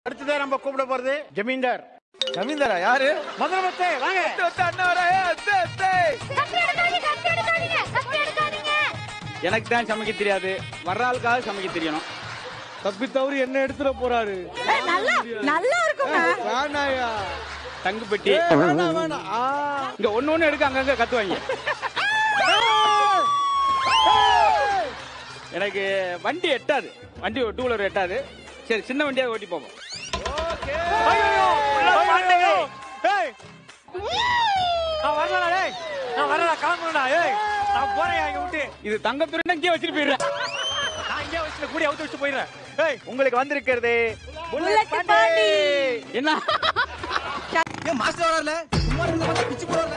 அடுத்ததா நம்ம கூப்பிட போறது ஜமீன்தார் ஜமீன்தாரா யாரு மதுரமத்தே வாங்க எனக்கு தான் சமைக்க தெரியாது வர்ற ஆளுக்காக சமைக்க தெரியணும் தப்பி தவறி என்ன எடுத்துட போறாரு நல்லா நல்லா இருக்குங்க வேணாயா தங்கு பெட்டி வேணாம் வேணாம் ஆ. இங்க ஒண்ணு ஒண்ணு எடுக்க அங்கங்க கத்துவாங்க எனக்கு வண்டி எட்டாது வண்டி டூ வீலர் எட்டாது சரி சின்ன வண்டியா ஓட்டி போவோம் ஏய், நான் வரலடா டேய் நான் வரல கிளம்புறேன்டா ஏய் நான் போறேன் இங்க விட்டு இது தங்க துறை இங்கே வச்சுட்டு போயிடுறேன் நான் இங்கே வச்சுட்டு கூடி அவுத்து வச்சுட்டு போயிடுறேன் ஏய் உங்களுக்கு வந்திருக்கிறது புல்லட் பாண்டி என்ன ஏன் மாஸ்டர் வரல சும்மா இருந்த பிச்சு போறல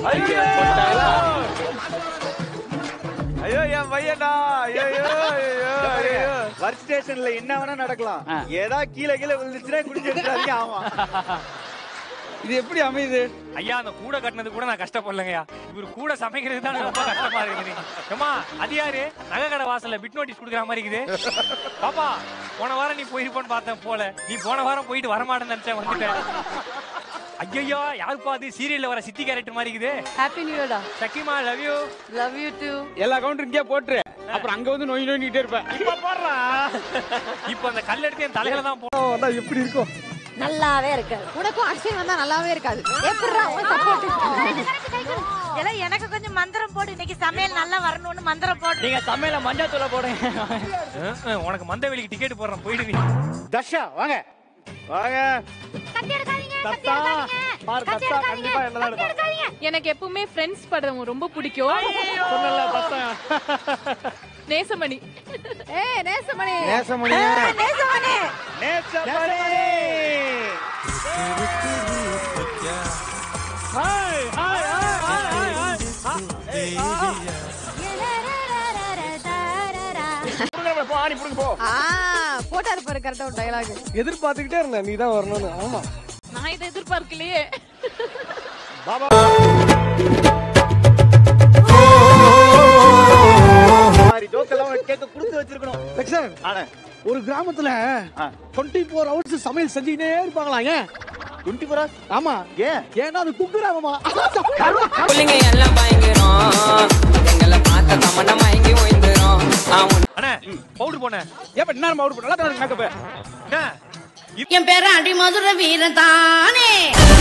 ஐயோ என் பையனா ஐயோ ஐயோ ஐயோ ஒர்க் ஸ்டேஷன்ல என்ன வேணா நடக்கலாம் ஆ. ஏதா கீழே கீழே விழுந்துச்சுன்னா குடிச்சு எடுத்துறாதீங்க ஆமா இது எப்படி அமையுது ஐயா அந்த கூட கட்டினது கூட நான் கஷ்டப்படலங்கய்யா இவர் கூட சமைக்கிறது தான் ரொம்ப கஷ்டமா இருக்குது ஏமா அது யாரு நகை கடை வாசல்ல பிட் நோட்டீஸ் கொடுக்குற மாதிரி இருக்குது பாப்பா போன வாரம் நீ போயிருப்பான்னு பார்த்தேன் போல நீ போன வாரம் போயிட்டு வரமாட்டேன்னு நினைச்சேன் வந்துட்டேன் ஐயோ யாருப்பா அது சீரியல்ல வர சித்தி கேரக்டர் மாதிரி இருக்குது ஹாப்பி நியூ இயர்டா சக்கிமா love you love you too எல்லா கவுண்டரும் இங்கே போட்டுரு அப்புறம் அங்க வந்து நோய் நோண்டிட்டே இருப்பேன் இப்ப போடுறா இப்ப அந்த கல் எடுத்து என் தலையில தான் போ எப்படி இருக்கும் நல்லாவே இருக்காது உனக்கும் அக்ஷய் வந்தா நல்லாவே இருக்காது எப்படிடா உன் சப்போர்ட் எல்லாம் எனக்கு கொஞ்சம் மந்திரம் போடு இன்னைக்கு சமையல் நல்லா வரணும்னு மந்திரம் போடு நீங்க சமையல மஞ்சள் தூள போடுங்க அஹ், அஹ், உனக்கு மந்தவெளிக்கு டிக்கெட் போடுறேன் போயிடு நீ தர்ஷா வாங்க வாங்க கத்தி எடுக்காதீங்க தத்தா பாரு தத்தா கண்டிப்பா என்னதான் எடுப்பான் எனக்கு எப்பவுமே ஃப்ரெண்ட்ஸ் படம் ரொம்ப பிடிக்கும் சொன்னல தத்தா நேசமணி ஏ Nesamani Nesamani Nesamani Nesamani hi hi hi hi போ ஆணி புடுங்க போ ஆ போட்டாரு பாரு கரெக்டா ஒரு டயலாக் எதிர்பார்த்துக்கிட்டே இருந்தேன் நீ தான் வரணும்னு ஆமா நான் இதை எதிர்பார்க்கலையே பாபா மாதிரி ஜோக்கெல்லாம் கேட்க கொடுத்து வச்சிருக்கணும் லக்ஷன் ஆனா ஒரு கிராமத்துல ஆ. டுவெண்ட்டி ஃபோர் ஹவர்ஸ் சமையல் செஞ்சுக்கிட்டே இருப்பாங்களா ஏன் டுவெண்ட்டி ஃபோர் ஹவர்ஸ் ஆமா ஏன் ஏன்னா அது குக்கிராமமா புள்ளிங்க எல்லாம் பயங்கரம் எங்களை பார்த்த தமண்ட மயங்கி ஓய்ந்துரும் அவன் அண்ணே பவுடர் போனேன் ஏப்ப என்ன அவுட் பண்ண நல்லா தான் மேக்கப் என்ன என் பேர அடி மதுர வீரன் தானே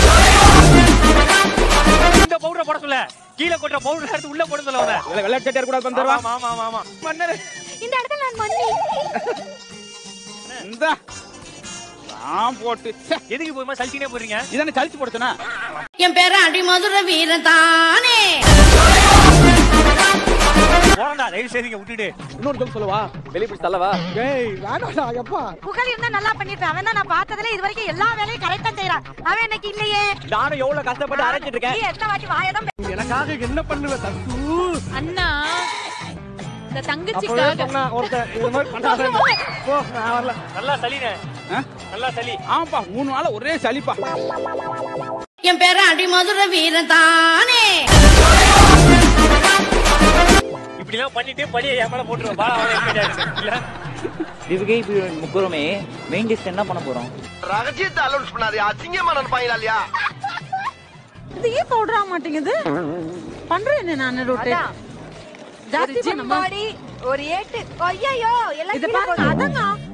இந்த பவுடரை போட சொல்ல கீழே கொட்டுற பவுடர் எடுத்து உள்ள போட சொல்ல அவனை வெள்ளை சட்டை கூட தந்துருவா ஆமா ஆமா ஆமா ஆமா மன்னர் இந்த இடத்துல நான் மண்ணி இந்த நான் போட்டு ச்சே, எதுக்கு போய் சல்ட்டினே போறீங்க இதானே சலிச்சு போடுச்சனா என் பேர அடி மதுர வீரன் தானே போறா தயவு செய்து இங்க விட்டுட்டு இன்னொரு தம் சொல்லவா வெளிய பிடிச்சு தள்ளவா ஏய் வேணாடா எப்பா புகழ் இருந்தா நல்லா பண்ணிருப்பேன் அவன் தான் நான் பார்த்ததுல இது வரைக்கும் எல்லா வேலையும் கரெக்டா செய்யறான் அவன் எனக்கு இல்லையே நானும் எவ்வளவு கஷ்டப்பட்டு அரைச்சிட்டு இருக்கேன் நீ எத்தனை வாட்டி வாயதான் எனக்காக என்ன பண்ணுவ தப்பு அண்ணா இந்த அப்பவே தங்கச்சிக்காக சொன்னா ஒருத்தன் இந்த மாதிரி பண்ணாத போ நான் வரல நல்லா சளினே ஆ? நல்லா சளி ஆமாப்பா மூணு நாள் ஒரே சலிப்பா என் பேர அடி மதுர வீரன் தானே இப்படி எல்லாம் பண்ணிட்டு பழிய என் மேல போட்டுருவோம் பாலா அவளை எங்க இல்ல இதுக்கே இப்படி முக்குறோமே மெயின் டிஷ் என்ன பண்ண போறோம் ரகசியத்தை அலௌன்ஸ் பண்ணாதே அசிங்கமா நினைப்பாங்களா இல்லையா இது ஏன் பவுடரா மாட்டேங்குது பண்றேன் என்ன நான் ரொட்டேட் ஜாஸ்தி ஜிம் பண்ணுமா பாடி ஒரு ஏட்டு ஐயோ எல்லாம் இது கீழே பாருங்க போகுது. அதங்க